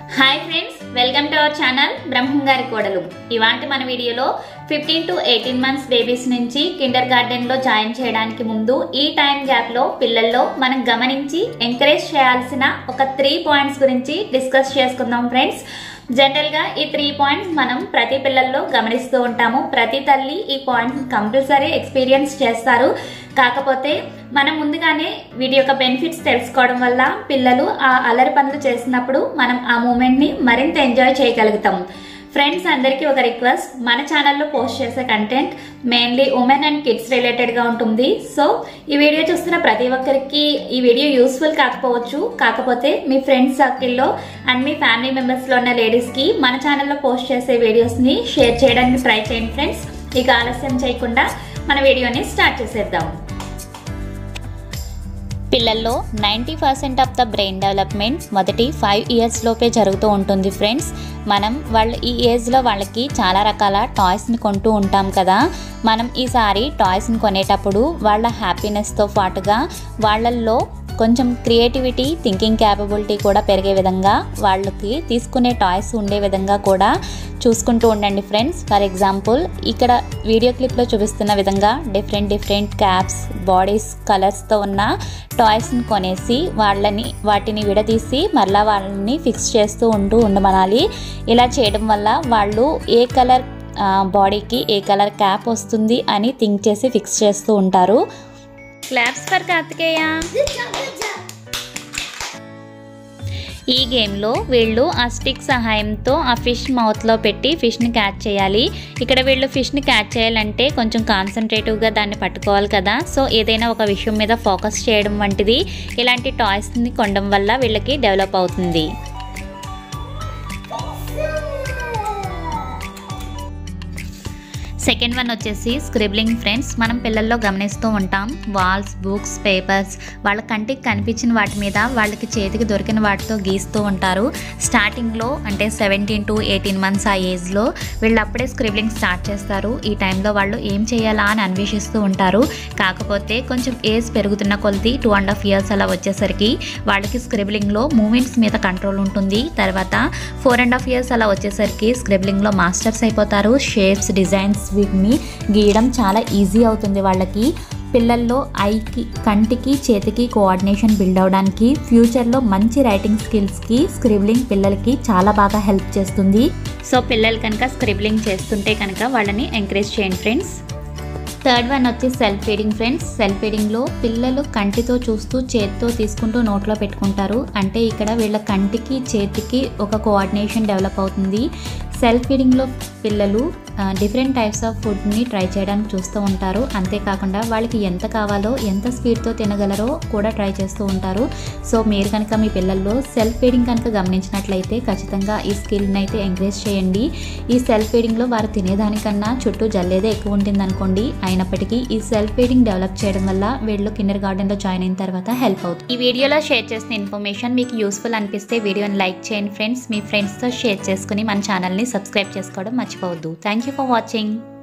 hi friends welcome to our channel బ్రహ్మంగారి కోడలు ఇవాంటి మన వీడియోలో fifteen to eighteen months babies నుంచి కిండర్ గార్డెన్ లో జాయిన్ చేయడానికి ముందు ఈ టైం గ్యాప్ లో పిల్లల్లో మనం గమనించి ఎంకరేజ్ చేయాల్సిన ఒక త్రీ పాయింట్స్ గురించి డిస్కస్ చేసుకుందాం ఫ్రెండ్స్ జనరల్ గా ఈ త్రీ పాయింట్స్ మనం ప్రతి పిల్లల్లో గమనిస్తూ ఉంటాము ప్రతి తల్లి ఈ పాయింట్స్ కంపల్సరీ ఎక్స్పీరియన్స్ చేస్తారు కాకపోతే మనం ముందుగానే వీటి యొక్క బెనిఫిట్స్ తెలుసుకోవడం వల్ల పిల్లలు ఆ అల్లరి పనులు చేసినప్పుడు మనం ఆ మూమెంట్ ని మరింత ఎంజాయ్ చేయగలుగుతాం ఫ్రెండ్స్ అందరికీ ఒక రిక్వెస్ట్ మన ఛానల్లో పోస్ట్ చేసే content mainly women and kids related గా ఉంటుంది సో ఈ వీడియో చూస్తున్న ప్రతి ఒక్కరికి ఈ వీడియో యూస్ఫుల్ కాకపోవచ్చు కాకపోతే మీ ఫ్రెండ్స్ సర్కిల్లో అండ్ మీ ఫ్యామిలీ మెంబర్స్ లో ఉన్న లేడీస్ కి మన ఛానల్లో పోస్ట్ చేసే వీడియోస్ ని షేర్ చేయడానికి ట్రై చేయండి ఫ్రెండ్స్ ఇక ఆలస్యం చేయకుండా మన వీడియోని స్టార్ట్ చేసేద్దాం పిల్లల్లో ninety percent of the brain development మొదటి ఫైవ్ ఇయర్స్ లోపే జరుగుతూ ఉంటుంది ఫ్రెండ్స్ మనం వాళ్ళు ఈ ఏజ్లో వాళ్ళకి చాలా రకాల టాయ్స్ని కొంటూ ఉంటాం కదా మనం ఈసారి టాయ్స్ని కొనేటప్పుడు వాళ్ళ హ్యాపీనెస్తో పాటుగా వాళ్ళల్లో కొంచెం క్రియేటివిటీ థింకింగ్ క్యాపబిలిటీ కూడా పెరిగే విధంగా వాళ్ళకి తీసుకునే టాయ్స్ ఉండే విధంగా కూడా చూసుకుంటూ ఉండండి ఫ్రెండ్స్ ఫర్ ఎగ్జాంపుల్ ఇక్కడ వీడియో క్లిప్లో చూపిస్తున్న విధంగా డిఫరెంట్ డిఫరెంట్ క్యాప్స్ బాడీస్ కలర్స్తో ఉన్న టాయ్స్ని కొనేసి వాళ్ళని వాటిని విడదీసి మరలా వాళ్ళని ఫిక్స్ చేస్తూ ఉంటూ ఉండమనాలి ఇలా చేయడం వల్ల వాళ్ళు ఏ కలర్ బాడీకి ఏ కలర్ క్యాప్ వస్తుంది అని థింక్ చేసి ఫిక్స్ చేస్తూ ఉంటారు క్లాప్స్ ఫర్ కార్తికేయ ఈ గేమ్లో వీళ్ళు ఆ స్టిక్ సహాయంతో ఆ ఫిష్ మౌత్లో పెట్టి ఫిష్ని క్యాచ్ చేయాలి ఇక్కడ వీళ్ళు ఫిష్ని క్యాచ్ చేయాలంటే కొంచెం కాన్సన్ట్రేటివ్గా దాన్ని పట్టుకోవాలి కదా సో ఏదైనా ఒక విషయం మీద ఫోకస్ చేయడం వంటిది ఇలాంటి టాయ్స్ని కొనడం వల్ల వీళ్ళకి డెవలప్ అవుతుంది సెకండ్ వన్ వచ్చేసి స్క్రిబ్లింగ్ ఫ్రెండ్స్ మనం పిల్లల్లో గమనిస్తూ ఉంటాం వాల్స్ బుక్స్ పేపర్స్ వాళ్ళ కంటికి కనిపించిన వాటి మీద వాళ్ళకి చేతికి దొరికిన వాటితో గీస్తూ ఉంటారు స్టార్టింగ్లో అంటే సెవెంటీన్ టు ఎయిటీన్ మంత్స్ ఆ ఏజ్లో వీళ్ళు అప్పుడే స్క్రిబ్లింగ్ స్టార్ట్ చేస్తారు ఈ టైంలో వాళ్ళు ఏం చేయాలా అని అన్వేషిస్తూ ఉంటారు కాకపోతే కొంచెం ఏజ్ పెరుగుతున్న కొలది టూ అండ్ హాఫ్ ఇయర్స్ అలా వచ్చేసరికి వాళ్ళకి స్క్రిబ్లింగ్లో మూమెంట్స్ మీద కంట్రోల్ ఉంటుంది తర్వాత ఫోర్ అండ్ హాఫ్ ఇయర్స్ అలా వచ్చేసరికి స్క్రిబ్లింగ్లో మాస్టర్స్ అయిపోతారు షేప్స్ డిజైన్స్ వీటిని గీయడం చాలా ఈజీ అవుతుంది వాళ్ళకి పిల్లల్లో ఐకి కంటికి చేతికి కోఆర్డినేషన్ బిల్డ్ అవడానికి ఫ్యూచర్లో మంచి రైటింగ్ స్కిల్స్కి స్క్రిబ్లింగ్ పిల్లలకి చాలా బాగా హెల్ప్ చేస్తుంది సో పిల్లలు కనుక స్క్రిబ్లింగ్ చేస్తుంటే కనుక వాళ్ళని ఎంకరేజ్ చేయండి ఫ్రెండ్స్ థర్డ్ వన్ వచ్చి సెల్ఫ్ ఫీడింగ్ ఫ్రెండ్స్ సెల్ఫ్ ఫీడింగ్లో పిల్లలు కంటితో చూస్తూ చేతితో తీసుకుంటూ నోట్లో పెట్టుకుంటారు అంటే ఇక్కడ వీళ్ళ కంటికి చేతికి ఒక కోఆర్డినేషన్ డెవలప్ అవుతుంది సెల్ఫ్ ఫీడింగ్లో పిల్లలు డిఫరెంట్ టైప్స్ ఆఫ్ ఫుడ్ని ట్రై చేయడానికి చూస్తూ ఉంటారు అంతేకాకుండా వాళ్ళకి ఎంత కావాలో ఎంత స్పీడ్తో తినగలరో కూడా ట్రై చేస్తూ ఉంటారు సో మీరు కనుక మీ పిల్లల్లో సెల్ఫ్ ఫీడింగ్ కనుక గమనించినట్లయితే ఖచ్చితంగా ఈ స్కిల్ని అయితే ఎంకరేజ్ చేయండి ఈ సెల్ఫ్ ఫీడింగ్లో వారు తినేదానికన్నా చుట్టూ జల్లేదే ఎక్కువ ఉంటుంది అనుకోండి అయినప్పటికీ ఈ సెల్ఫ్ ఫీడింగ్ డెవలప్ చేయడం వల్ల వీళ్ళు కిండర్ గార్డెన్లో జాయిన్ అయిన తర్వాత హెల్ప్ అవుతుంది ఈ వీడియోలో షేర్ చేసిన ఇన్ఫర్మేషన్ మీకు యూస్ఫుల్ అనిపిస్తే వీడియోని లైక్ చేయండి ఫ్రెండ్స్ మీ ఫ్రెండ్స్తో షేర్ చేసుకుని మన ఛానల్ని సబ్స్క్రైబ్ చేసుకోవడం మర్చిపోవద్దు థ్యాంక్ యూ ఫర్ వాచింగ్